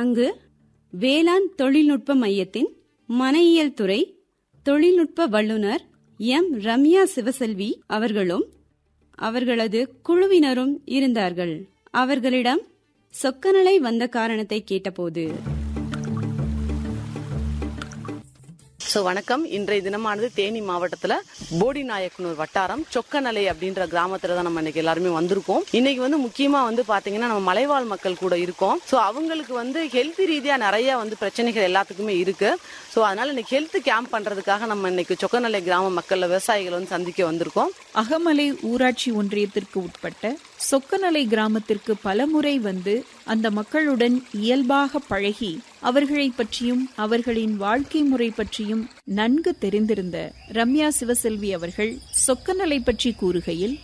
அங்கு வேளாண் தொழில்நுட்ப மையத்தின் மனையியல் துறை தொழில்நுட்ப வல்லுநர் எம் ரம்யா சிவசெல்வி அவர்களும் அவர்களது குழுவினரும் இருந்தார்கள் அவர்களிடம் சொக்கநலை வந்த காரணத்தை கேட்டபோது ஸோ வணக்கம் இன்றைய தினமானது தேனி மாவட்டத்துல போடி நாயக்கனூர் வட்டாரம் சொக்கநலை அப்படின்ற கிராமத்துல தான் நம்ம இன்னைக்கு எல்லாருமே வந்திருக்கோம் இன்னைக்கு வந்து முக்கியமா வந்து பாத்தீங்கன்னா நம்ம மலைவாழ் மக்கள் கூட இருக்கோம் ஸோ அவங்களுக்கு வந்து ஹெல்த் ரீதியா நிறைய வந்து பிரச்சனைகள் எல்லாத்துக்குமே இருக்கு ஸோ அதனால இன்னைக்கு ஹெல்த் கேம்ப் பண்றதுக்காக நம்ம இன்னைக்கு சொக்கநலை கிராம மக்கள் விவசாயிகள் வந்து சந்திக்க வந்திருக்கோம் அகமலை ஊராட்சி ஒன்றியத்திற்கு உட்பட்ட சொக்கநலை கிராமத்திற்கு பலமுறை வந்து அந்த மக்களுடன் இயல்பாக பழகி அவர்களை பற்றியும் அவர்களின் வாழ்க்கை முறை பற்றியும் நன்கு தெரிந்திருந்த ரம்யா சிவசெல்வி அவர்கள் சொக்கநலை பற்றி கூறுகையில்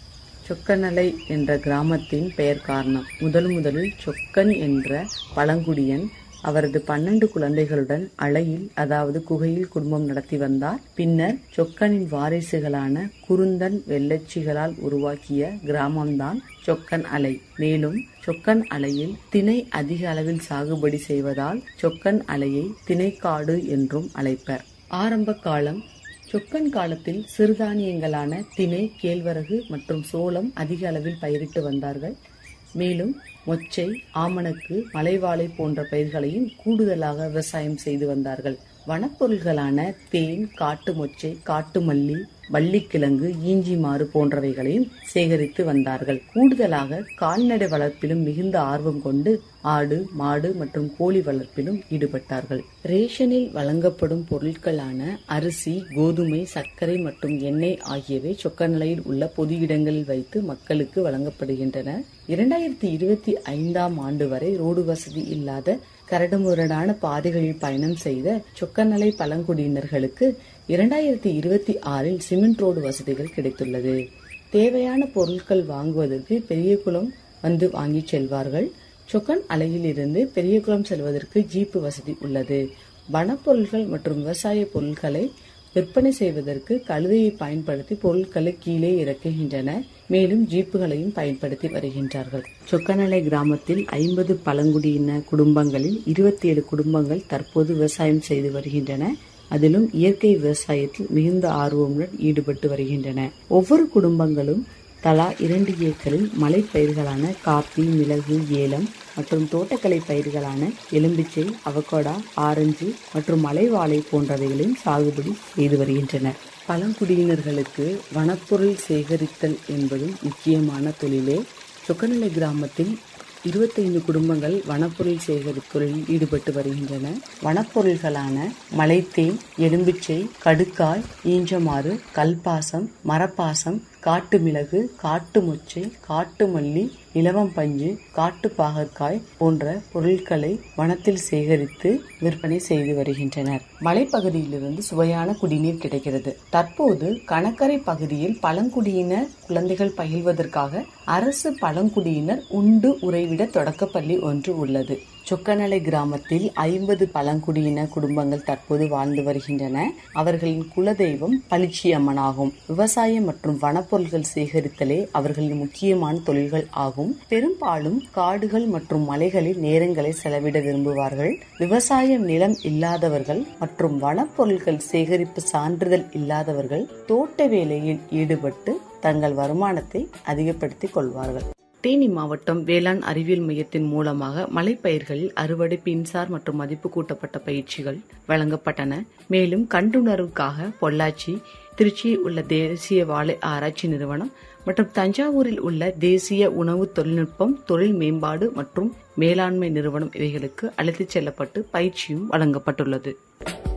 சொக்கநலை என்ற கிராமத்தின் பெயர் காரணம் முதல் முதலில் சொக்கன் என்ற பழங்குடியன் அவரது பன்னெண்டு குழந்தைகளுடன் அலையில் அதாவது குகையில் குடும்பம் நடத்தி வந்தார் பின்னர் சொக்கனின் வாரிசுகளான குருந்தன் வெள்ளச்சிகளால் உருவாக்கிய கிராமம்தான் சொக்கன் அலை மேலும் சொக்கன் அலையில் திணை அதிக அளவில் சாகுபடி செய்வதால் சொக்கன் அலையை திணைக்காடு என்றும் அழைப்பர் ஆரம்ப காலம் சொக்கன் காலத்தில் சிறுதானியங்களான திணை கேழ்வரகு மற்றும் சோளம் அதிக அளவில் பயிரிட்டு வந்தார்கள் மேலும் மொச்சை ஆமணக்கு மலைவாழை போன்ற பயிர்களையும் கூடுதலாக விவசாயம் செய்து வந்தார்கள் வனப்பொருள்களான தேன் காட்டு மொச்சை காட்டு மல்லி வள்ளிக்கிழங்கு ஈஞ்சிமாறு போன்றவைகளையும் சேகரித்து வந்தார்கள் கூடுதலாக கால்நடை வளர்ப்பிலும் மிகுந்த ஆர்வம் கொண்டு ஆடு மாடு மற்றும் கோழி வளர்ப்பிலும் ஈடுபட்டார்கள் ரேஷனில் வழங்கப்படும் பொருட்களான அரிசி கோதுமை சர்க்கரை மற்றும் எண்ணெய் ஆகியவை சொக்க நிலையில் உள்ள பொது இடங்களில் வைத்து மக்களுக்கு வழங்கப்படுகின்றன இரண்டாயிரத்தி இருபத்தி ஐந்தாம் ஆண்டு வரை ரோடு வசதி இல்லாத கரடுமுரடான பாதைகளில் பயணம் செய்த சொக்கநலை பழங்குடியினர்களுக்கு இரண்டாயிரத்தி இருபத்தி ஆறில் சிமெண்ட் ரோடு வசதிகள் கிடைத்துள்ளது தேவையான பொருட்கள் வாங்குவதற்கு பெரியகுளம் வந்து வாங்கிச் செல்வார்கள் சொக்கன் அலையில் இருந்து பெரியகுளம் செல்வதற்கு ஜீப்பு வசதி உள்ளது வனப்பொருட்கள் மற்றும் விவசாய பொருட்களை விற்பனை செய்வதற்கு கழுதையை பயன்படுத்தி பொருட்களை கீழே இறக்குகின்றன மேலும் ஜீப்புகளையும் பயன்படுத்தி வருகின்றார்கள் சொக்கநலை கிராமத்தில் ஐம்பது பழங்குடியின குடும்பங்களில் இருபத்தி ஏழு குடும்பங்கள் தற்போது விவசாயம் செய்து வருகின்றன அதிலும் இயற்கை விவசாயத்தில் மிகுந்த ஆர்வமுடன் ஈடுபட்டு வருகின்றன ஒவ்வொரு குடும்பங்களும் தலா இரண்டு ஏக்கரில் மலைப்பயிர்களான காப்பி மிளகு ஏலம் மற்றும் தோட்டக்கலை பயிர்களான எலும்பிச்சை அவகோடா ஆரஞ்சு மற்றும் மலைவாழை போன்றவைகளையும் சாகுபடி செய்து வருகின்றனர் பழங்குடியினர்களுக்கு வனப்பொருள் சேகரித்தல் என்பதும் முக்கியமான தொழிலே சொக்கநிலை கிராமத்தில் இருபத்தைந்து குடும்பங்கள் வனப்பொருள் சேகரித்தொழில் ஈடுபட்டு வருகின்றன வனப்பொருள்களான மலைத்தேன் எலும்பிச்சை கடுக்காய் ஈஞ்சமாறு கல்பாசம் மரப்பாசம் காட்டு மிளகு காட்டு மொச்சை காட்டு மல்லி இலவம் பஞ்சு காட்டு பாகற்காய் போன்ற பொருட்களை வனத்தில் சேகரித்து விற்பனை செய்து வருகின்றனர் மலைப்பகுதியிலிருந்து சுவையான குடிநீர் கிடைக்கிறது தற்போது கணக்கரை பகுதியில் பழங்குடியினர் குழந்தைகள் பயில்வதற்காக அரசு பழங்குடியினர் உண்டு உறைவிட தொடக்கப்பள்ளி ஒன்று உள்ளது சொக்கநலை கிராமத்தில் ஐம்பது பழங்குடியின குடும்பங்கள் தற்போது வாழ்ந்து வருகின்றன அவர்களின் குலதெய்வம் பளிச்சி அம்மனாகும் விவசாயம் மற்றும் வனப்பொருள்கள் சேகரித்தலே அவர்களின் முக்கியமான தொழில்கள் ஆகும் பெரும்பாலும் காடுகள் மற்றும் மலைகளில் நேரங்களை செலவிட விரும்புவார்கள் விவசாயம் நிலம் இல்லாதவர்கள் மற்றும் வனப்பொருள்கள் சேகரிப்பு சான்றிதழ் இல்லாதவர்கள் தோட்ட வேலையில் ஈடுபட்டு தங்கள் வருமானத்தை அதிகப்படுத்திக் கொள்வார்கள் தேனி மாவட்டம் வேளாண் அறிவியல் மையத்தின் மூலமாக மலைப்பயிர்களில் அறுவடை பின்சார் மற்றும் மதிப்பு கூட்டப்பட்ட பயிற்சிகள் வழங்கப்பட்டன மேலும் கண்டுணர்வுக்காக பொள்ளாச்சி திருச்சியில் உள்ள தேசிய வாழை ஆராய்ச்சி நிறுவனம் மற்றும் தஞ்சாவூரில் உள்ள தேசிய உணவு தொழில்நுட்பம் தொழில் மேம்பாடு மற்றும் மேலாண்மை நிறுவனம் இவைகளுக்கு அழைத்துச் செல்லப்பட்டு பயிற்சியும் வழங்கப்பட்டுள்ளது